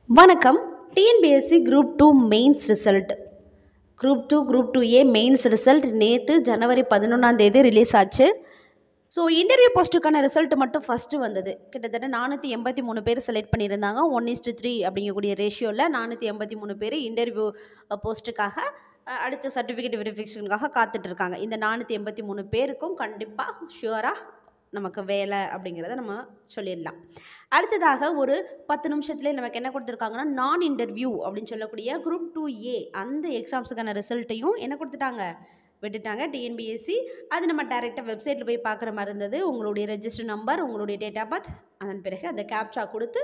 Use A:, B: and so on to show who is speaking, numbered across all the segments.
A: வணக்கம் TNPSC group two mains result group two group two A mains result நேற்று ஜனவரி பதினொன்றாம் தேதி ரிலீஸ் ஆச்சு ஸோ இன்டர்வியூ போஸ்ட்டுக்கான ரிசல்ட் மட்டும் ஃபஸ்ட்டு வந்தது கிட்டத்தட்ட நானூற்றி எண்பத்தி மூணு பேர் செலக்ட் பண்ணியிருந்தாங்க ஒன் இஸ்டு த்ரீ அப்படிங்கக்கூடிய ரேஷியோவில் நானூற்றி எண்பத்தி மூணு பேர் இன்டர்வியூ போஸ்ட்டுக்காக அஹ், அடுத்த சர்டிஃபிகேட் வெரிஃபிகேஷனுக்காக காத்துட்டு இருக்காங்க இந்த நானூற்றி எண்பத்தி மூணு பேருக்கும் கண்டிப்பாக ஷுவராக நமக்கு வேலை அப்படிங்கிறத நம்ம சொல்லிடலாம் அடுத்ததாக ஒரு பத்து நிமிஷத்துலேயே நமக்கு என்ன கொடுத்துருக்காங்கன்னா நான் இன்டர்வியூ அப்படின்னு சொல்லக்கூடிய குரூப் டூ ஏ அந்த எக்ஸாம்ஸுக்கான ரிசல்ட்டையும் என்ன கொடுத்துட்டாங்க விட்டுட்டாங்க டிஎன்பிஎஸ்சி அது நம்ம டைரெக்டாக வெப்சைட்டில் போய் பார்க்குற மாதிரி இருந்தது உங்களுடைய ரெஜிஸ்டர் நம்பர் உங்களுடைய டேட் ஆஃப் பர்த் அதன் பிறகு அந்த கேப்சா கொடுத்து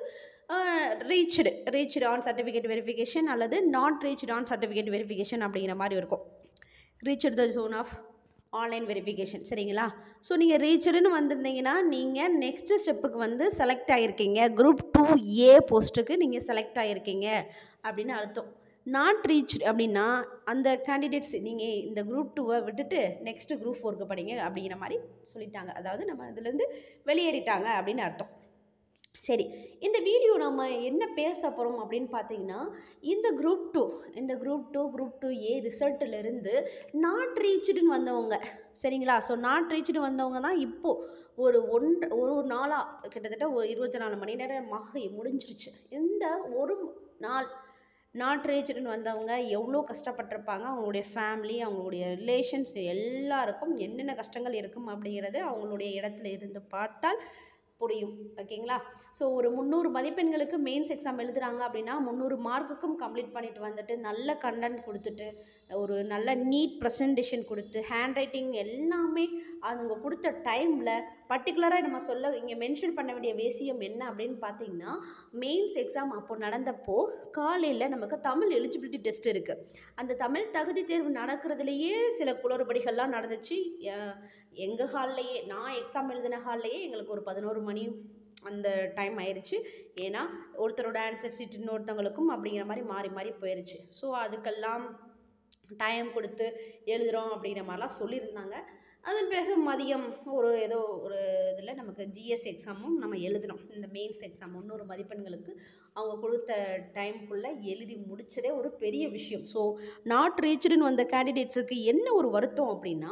A: reached reached on certificate verification அல்லது not reached on certificate verification அப்படிங்கிற மாதிரி இருக்கும் reached the zone of online verification சரிங்களா ஸோ நீங்கள் ரீச்சடுன்னு வந்திருந்தீங்கன்னா நீங்கள் நெக்ஸ்ட் ஸ்டெப்புக்கு வந்து செலக்ட் ஆகிருக்கீங்க குரூப் டூ ஏ போஸ்ட்டுக்கு நீங்கள் செலக்ட் ஆகிருக்கீங்க அப்படின்னு அர்த்தம் நாட் ரீச் அப்படின்னா அந்த கேண்டிடேட்ஸ் நீங்கள் இந்த குரூப் டூவை விட்டுட்டு நெக்ஸ்ட்டு குரூப் ஃபோருக்கு படிங்க அப்படிங்கிற மாதிரி சொல்லிட்டாங்க அதாவது நம்ம இதுலேருந்து வெளியேறிட்டாங்க அப்படின்னு அர்த்தம் சரி இந்த வீடியோ நம்ம என்ன பேச போகிறோம் அப்படின்னு பார்த்தீங்கன்னா இந்த குரூப் டூ இந்த group two group two A ரிசல்ட்டிலிருந்து நாட் ரீச்சுடுன்னு வந்தவங்க சரிங்களா ஸோ நாட் ரீச்சுடு வந்தவங்க தான் இப்போது ஒரு ஒன்று ஒரு நாளாக கிட்டத்தட்ட ஒரு இருபத்தி நாலு மணி நேரமாக முடிஞ்சிருச்சு இந்த ஒரு நாள் நாட் ரீச்சுடுன்னு வந்தவங்க எவ்வளோ கஷ்டப்பட்டிருப்பாங்க அவங்களுடைய ஃபேமிலி அவங்களுடைய ரிலேஷன்ஸ் எல்லாருக்கும் என்னென்ன கஷ்டங்கள் இருக்கும் அப்படிங்கிறது அவங்களுடைய இடத்துல இருந்து பார்த்தால் புரியும் ஓகேங்களா ஸோ ஒரு முந்நூறு மதிப்பெண்களுக்கு மெயின்ஸ் எக்ஸாம் எழுதுறாங்க அப்படின்னா முந்நூறு மார்க்குக்கும் கம்ப்ளீட் பண்ணிட்டு வந்துட்டு நல்ல கண்டென்ட் கொடுத்துட்டு ஒரு நல்ல நீட் ப்ரெசன்டேஷன் கொடுத்து ஹேண்ட் ரைட்டிங் எல்லாமே அவங்க கொடுத்த டைமில் பர்டிகுலராக நம்ம சொல்ல இங்கே மென்ஷன் பண்ண வேண்டிய விஷயம் என்ன அப்படின்னு பார்த்தீங்கன்னா மெயின்ஸ் எக்ஸாம் அப்போ நடந்தப்போ காலையில் நமக்கு தமிழ் எலிஜிபிலிட்டி டெஸ்ட் இருக்குது அந்த தமிழ் தகுதி தேர்வு நடக்கிறதுலையே சில குளறுபடிகள்லாம் நடந்துச்சு எங்கள் ஹால்லையே நான் எக்ஸாம் எழுதின ஹால்லையே எங்களுக்கு ஒரு பதினோரு மணி அந்த டைம் ஆயிடுச்சு ஏன்னா ஒருத்தரோட ஆன்சர் சீட் இன்னொருத்தவங்களுக்கும் அப்படிங்கிற மாதிரி மாறி மாறி போயிடுச்சு ஸோ அதுக்கெல்லாம் டைம் கொடுத்து எழுதுகிறோம் அப்படிங்கிற மாதிரிலாம் சொல்லியிருந்தாங்க அதன் பிறகு மதியம் ஒரு ஏதோ ஒரு இதில் நமக்கு ஜிஎஸ் எக்ஸாமும் நம்ம எழுதினோம் இந்த மெயின்ஸ் எக்ஸாம் முந்நூறு மதிப்பெண்களுக்கு அவங்க கொடுத்த டைம்குள்ளே எழுதி முடிச்சதே ஒரு பெரிய விஷயம் ஸோ நாட் ரீச்சுடுன்னு வந்த கேண்டிடேட்ஸுக்கு என்ன ஒரு வருத்தம் அப்படின்னா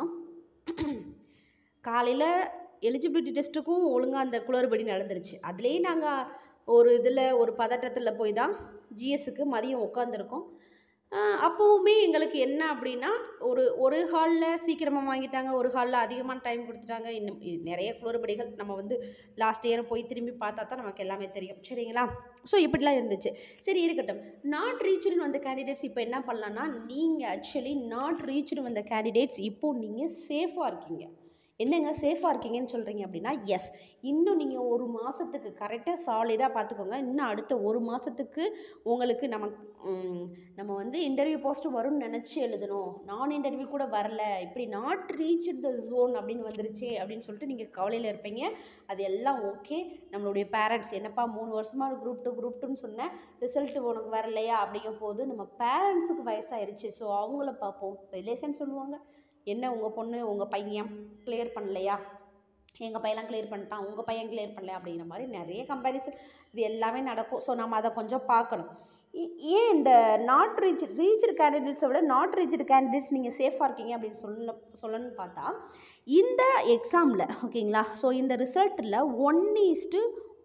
A: காலையில் எலிஜிபிலிட்டி டெஸ்ட்டுக்கும் ஒழுங்காக அந்த குளறுபடி நடந்துருச்சு அதுலேயே நாங்கள் ஒரு இதில் ஒரு பதட்டத்தில் போய் தான் ஜிஎஸ்ஸுக்கு மதியம் உட்காந்துருக்கோம் அப்போவுமே எங்களுக்கு என்ன அப்படின்னா ஒரு ஒரு ஹாலில் சீக்கிரமாக வாங்கிட்டாங்க ஒரு ஹாலில் அதிகமான டைம் கொடுத்துட்டாங்க இன்னும் இ- நிறைய குளறுபடிகள் நம்ம வந்து லாஸ்ட் இயர் போய் திரும்பி பார்த்தா தான் நமக்கு எல்லாமே தெரியும் சரிங்களா ஸோ இப்படிலாம் இருந்துச்சு சரி இருக்கட்டும் நாட் ரீச்சுன்னு வந்த கேண்டிடேட்ஸ் இப்போ என்ன பண்ணலான்னா நீங்கள் ஆக்சுவலி நாட் ரீச்சுன்னு வந்த கேண்டிடேட்ஸ் இப்போது நீங்கள் சேஃபாக இருக்கீங்க என்னங்க சேஃபாக இருக்கீங்கன்னு சொல்கிறீங்க அப்படின்னா எஸ் இன்னும் நீங்கள் ஒரு மாதத்துக்கு கரெக்டாக சாலிடாக பார்த்துக்கோங்க இன்னும் அடுத்த ஒரு மாதத்துக்கு உங்களுக்கு நம்ம ம், நம்ம வந்து இன்டர்வியூ போஸ்ட் வரும்னு நினச்சி எழுதணும் நான் இன்டர்வியூ கூட வரல இப்படி நாட் ரீச் த ஜோன் அப்படின்னு வந்துருச்சு அப்படின்னு சொல்லிட்டு நீங்கள் கவலையில் இருப்பீங்க அது எல்லாம் ஓகே நம்மளுடைய பேரண்ட்ஸ் என்னப்பா மூணு வருஷமாக குரூப் டூ குரூப் டூன்னு சொன்னேன் ரிசல்ட் உனக்கு வரலையா அப்படிங்கும் போது நம்ம பேரண்ட்ஸுக்கு வயசாயிருச்சு ஸோ அவங்கள பார்ப்போம் ரிலேஷன் சொல்லுவாங்க என்ன உங்கள் பொண்ணு உங்கள் பையன் கிளியர் பண்ணலையா எங்கள் பையன்லாம் கிளியர் பண்ணிட்டான் உங்கள் பையன் கிளியர் பண்ணல அப்படிங்கிற மாதிரி நிறைய கம்பேரிசன் இது எல்லாமே நடக்கும் ஸோ நம்ம அதை கொஞ்சம் பார்க்கணும் ஏ- ஏன் இந்த நாட் ரீச் ரீச்டு கேண்டிடேட்ஸை விட நாட் ரீச்டு கேண்டிடேட்ஸ் நீங்கள் சேஃபாக இருக்கீங்க அப்படின்னு சொல்ல சொல்லணும்னு பார்த்தா இந்த எக்ஸாமில் ஓகேங்களா ஸோ இந்த ரிசல்ட்டில் ஒன் ஈஸ்ட்டு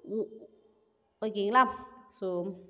A: ஓகேங்களா so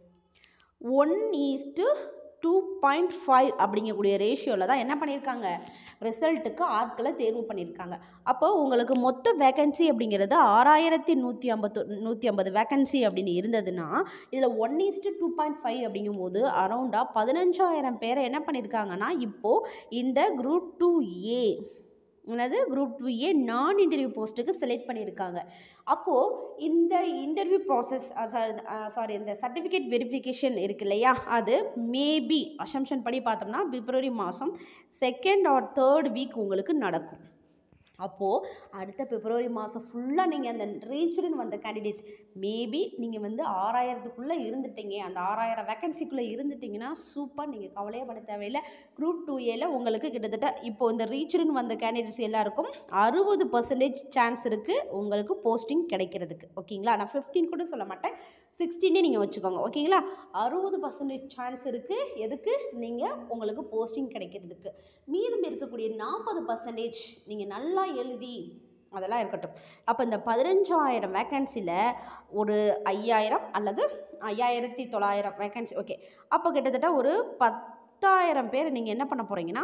A: one is to two point five அப்படிங்கக்கூடிய ரேஷியோவில் தான் என்ன பண்ணியிருக்காங்க ரிசல்ட்டுக்கு ஆட்களை தேர்வு பண்ணியிருக்காங்க அப்போ உங்களுக்கு மொத்த வேக்கன்சி அப்படிங்கிறது ஆறாயிரத்தி நூற்றி ஐம்பத்து நூற்றி ஐம்பது வேக்கன்சி அப்படின்னு இருந்ததுன்னா இதில் one is to two point five அப்படிங்கும்போது அரௌண்டாக பதினஞ்சாயிரம் பேரை என்ன பண்ணியிருக்காங்கன்னா இப்போது இந்த குரூப் டூ ஏ என்னது குரூப் டூ ஏ நான் இன்டர்வியூ போஸ்ட்டுக்கு செலக்ட் பண்ணியிருக்காங்க அப்போது இந்த இன்டர்வியூ ப்ராசஸ் சாரி இந்த சர்டிஃபிகேட் வெரிஃபிகேஷன் இருக்கு இல்லையா அது மேபி அசம்ஷன் படி பார்த்தோம்னா பிப்ரவரி மாதம் செகண்ட் ஆர் தேர்ட் வீக் உங்களுக்கு நடக்கும் அப்போது அடுத்த பிப்ரவரி மாதம் ஃபுல்லாக நீங்கள் அந்த ரீச்சர்னு வந்த கேண்டிடேட்ஸ் மேபி நீங்கள் வந்து ஆறாயிரத்துக்குள்ளே இருந்துட்டீங்க அந்த ஆறாயிரம் வேக்கன்சிக்குள்ளே இருந்துட்டீங்கன்னா சூப்பர் நீங்கள் கவலையே பட தேவையில்லை குரூப் டூ ஏல உங்களுக்கு கிட்டத்தட்ட இப்போ இந்த ரீச்சர்னு வந்த கேண்டிடேட்ஸ் எல்லாருக்கும் அறுபது பர்சன்டேஜ் சான்ஸ் இருக்குது உங்களுக்கு போஸ்டிங் கிடைக்கிறதுக்கு ஓகேங்களா நான் ஃபிஃப்டீன் கூட சொல்ல மாட்டேன் சிக்ஸ்டீனே நீங்கள் வச்சுக்கோங்க ஓகேங்களா அறுபது பர்சன்டேஜ் சான்ஸ் இருக்குது எதுக்கு நீங்கள் உங்களுக்கு போஸ்டிங் கிடைக்கிறதுக்கு மீதம் இருக்கக்கூடிய நாற்பது பர்சன்டேஜ் நீங்கள் நல்லா எழுதி அதெல்லாம் இருக்கட்டும் அப்போ இந்த பதினஞ்சாயிரம் வேக்கன்சியில் ஒரு ஐயாயிரம் அல்லது ஐயாயிரத்தி தொள்ளாயிரம் வேக்கன்சி ஓகே அப்போ கிட்டத்தட்ட ஒரு பத்தாயிரம் பேர் நீங்கள் என்ன பண்ண போகிறீங்கன்னா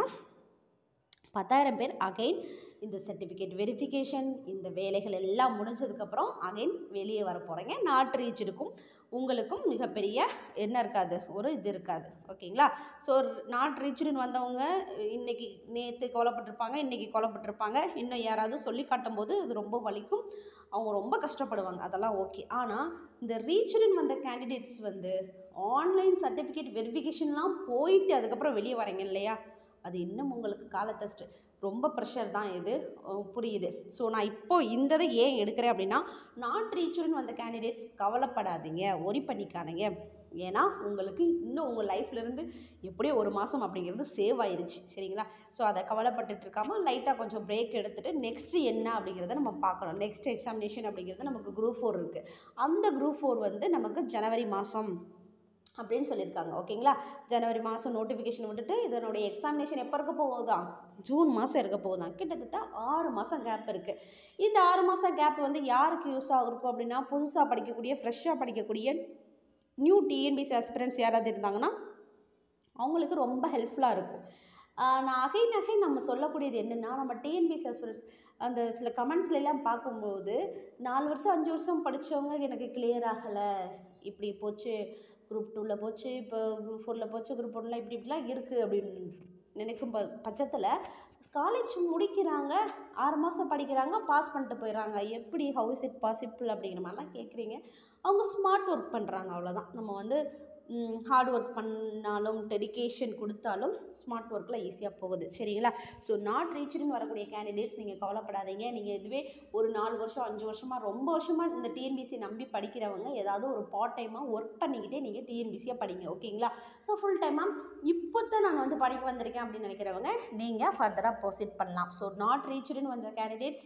A: பத்தாயிரம் பேர் அகைன் இந்த சர்டிஃபிகேட் வெரிஃபிகேஷன் இந்த வேலைகள் எல்லாம் முடிஞ்சதுக்கப்புறம் அகைன் வெளியே வர போகிறீங்க நாட் ரீச் இருக்கும் உங்களுக்கும் மிகப்பெரிய என்ன இருக்காது ஒரு இது இருக்காது ஓகேங்களா ஸோ நாட் ரீச்சுன்னு வந்தவங்க இன்னைக்கு நேற்று கொல்லப்பட்டிருப்பாங்க இன்றைக்கி கொல்லப்பட்டிருப்பாங்க இன்னும் யாராவது சொல்லி காட்டும்போது இது ரொம்ப வலிக்கும் அவங்க ரொம்ப கஷ்டப்படுவாங்க அதெல்லாம் ஓகே ஆனால் இந்த ரீச்சுன்னு வந்த கேண்டிடேட்ஸ் வந்து ஆன்லைன் சர்டிஃபிகேட் வெரிஃபிகேஷன்லாம் போயிட்டு அதுக்கப்புறம் வெளியே வரீங்க இல்லையா அது இன்னும் உங்களுக்கு கால டெஸ்ட் ரொம்ப ப்ரெஷர் தான் இது அஹ் புரியுது ஸோ நான் இப்போ இந்த இதை ஏன் எடுக்கிறேன் அப்படின்னா நாட் ரீச்சுன்னு வந்த கேண்டிடேட்ஸ் கவலைப்படாதீங்க ஒரி பண்ணிக்காதீங்க ஏன்னா உங்களுக்கு இன்னும் உங்கள் லைஃப்லேருந்து எப்படியோ ஒரு மாதம் அப்படிங்கிறது சேவ் ஆயிருச்சு சரிங்களா ஸோ அதை கவலைப்பட்டுட்டு இருக்காமல் லைட்டாக கொஞ்சம் பிரேக் எடுத்துகிட்டு நெக்ஸ்ட்டு என்ன அப்படிங்கிறத நம்ம பார்க்கணும் நெக்ஸ்ட் எக்ஸாமினேஷன் அப்படிங்கிறது நமக்கு குரூப் ஃபோர் இருக்குது அந்த குரூப் ஃபோர் வந்து நமக்கு ஜனவரி மாதம் அப்படின்னு சொல்லியிருக்காங்க ஓகேங்களா ஜனவரி மாதம் நோட்டிஃபிகேஷன் விட்டுட்டு இதனுடைய எக்ஸாமினேஷன் எப்போ இருக்க போகுதான் ஜூன் மாதம் இருக்க போகுதான் கிட்டத்தட்ட ஆறு மாதம் கேப் இருக்குது இந்த ஆறு மாதம் கேப் வந்து யாருக்கு யூஸ் ஆகிருக்கும் அப்படின்னா புதுசாக படிக்கக்கூடிய ஃப்ரெஷ்ஷாக படிக்கக்கூடிய நியூ டிஎன்பிசி ஆஸ்பிரன்ஸ் யாராவது இருந்தாங்கன்னா அவங்களுக்கு ரொம்ப ஹெல்ப்ஃபுல்லாக இருக்கும் ஆஹ் நான் அகைன் அகைன் நம்ம சொல்லக்கூடியது என்னென்னா நம்ம டிஎன்பிசி ஆஸ்பிரன்ஸ் அந்த சில கமெண்ட்ஸ்ல எல்லாம் பார்க்கும்போது நாலு வருஷம் அஞ்சு வருஷம் படித்தவங்க எனக்கு கிளியர் ஆகலை இப்படி போச்சு குரூப் டூவில் போச்சு இப்போ குரூப் ஃபோரில் போச்சு குரூப் ஒன்றில் இப்படி இப்படிலாம் இருக்குது அப்படின்னு நினைக்கும் ப பட்சத்தில் காலேஜ் முடிக்கிறாங்க ஆறு மாதம் படிக்கிறாங்க பாஸ் பண்ணிட்டு போயிடுறாங்க எப்படி ஹவு இஸ் இட் பாசிபிள் அப்படிங்கிற மாதிரிலாம் கேட்குறீங்க அவங்க ஸ்மார்ட் ஒர்க் பண்ணுறாங்க அவ்வளோதான் நம்ம வந்து ஹார்ட் ஒர்க் பண்ணாலும் டெடிகேஷன் கொடுத்தாலும் ஸ்மார்ட் ஒர்க்கில் ஈஸியாக போகுது சரிங்களா ஸோ நாட் ரீச்சுன்னு வரக்கூடிய கேண்டிடேட்ஸ் நீங்கள் கவலைப்படாதீங்க நீங்கள் இதுவே ஒரு நாலு வருஷம் அஞ்சு வருஷமாக ரொம்ப வருஷமாக இந்த டிஎன்பிசி நம்பி படிக்கிறவங்க ஏதாவது ஒரு பார்ட் டைமாக ஒர்க் பண்ணிக்கிட்டே நீங்கள் டிஎன்பிசியாக படிங்க ஓகேங்களா ஸோ ஃபுல் டைமாக இப்போ தான் நான் வந்து படிக்க வந்திருக்கேன் அப்படின்னு நினைக்கிறவங்க நீங்கள் ஃபர்தராக ப்ரொசீட் பண்ணலாம் ஸோ நாட் ரீச்சுன்னு வந்த கேண்டிடேட்ஸ்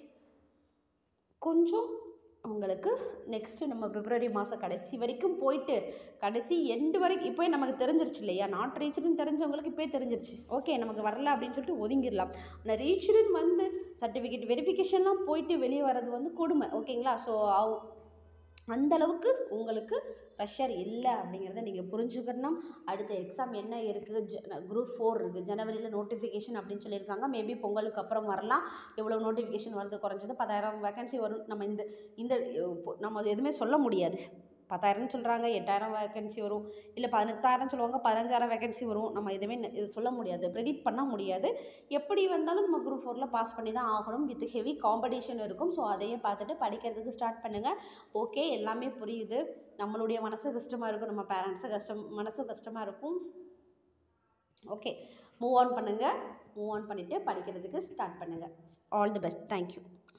A: கொஞ்சம் உங்களுக்கு நெக்ஸ்ட்டு நம்ம பிப்ரவரி மாதம் கடைசி வரைக்கும் போயிட்டு கடைசி எண்டு வரைக்கும் இப்போ நமக்கு தெரிஞ்சிருச்சு இல்லையா நாட் ரீச்சுன்னு தெரிஞ்சவங்களுக்கு இப்போயே தெரிஞ்சிருச்சு ஓகே நமக்கு வரல அப்படின்னு சொல்லிட்டு ஒதுங்கிடலாம் ஆனால் ரீச்சுன்னு வந்து சர்டிஃபிகேட் வெரிஃபிகேஷன்லாம் போயிட்டு வெளியே வர்றது வந்து கொடுமை ஓகேங்களா ஸோ அந்த அளவுக்கு உங்களுக்கு ப்ரெஷர் இல்லை அப்படிங்கிறத நீங்கள் புரிஞ்சுக்கணும் அடுத்த எக்ஸாம் என்ன இருக்குது ஜ குரூப் ஃபோர் இருக்குது ஜனவரியில் நோட்டிஃபிகேஷன் அப்படின்னு சொல்லியிருக்காங்க மேபி பொங்கலுக்கு அப்புறம் வரலாம் எவ்வளோ நோட்டிஃபிகேஷன் வருது குறைஞ்சது பத்தாயிரம் வேகன்சி வரும் நம்ம இந்த இந்த இப்போ நம்ம எதுவுமே சொல்ல முடியாது பத்தாயிரம்னு சொல்கிறாங்க எட்டாயிரம் வேகன்சி வரும் இல்லை பதினெட்டாயிரம் சொல்லுவாங்க பதினஞ்சாயிரம் வேகன்சி வரும் நம்ம எதுவுமே ந- இது சொல்ல முடியாது ப்ரெடிக்ட் பண்ண முடியாது எப்படி வந்தாலும் நம்ம குரூப் ஃபோரில் பாஸ் பண்ணி தான் ஆகணும் வித் ஹெவி காம்படிஷன் இருக்கும் ஸோ அதையும் பார்த்துட்டு படிக்கிறதுக்கு ஸ்டார்ட் பண்ணுங்கள் ஓகே எல்லாமே புரியுது நம்மளுடைய மனசு கஷ்டமாக இருக்கும் நம்ம பேரண்ட்ஸு கஷ்டம் மனசு கஷ்டமாக இருக்கும் ஓகே மூவ் ஆன் பண்ணுங்கள் மூவ் ஆன் பண்ணிவிட்டு படிக்கிறதுக்கு ஸ்டார்ட் பண்ணுங்கள் ஆல் தி பெஸ்ட் தேங்க்யூ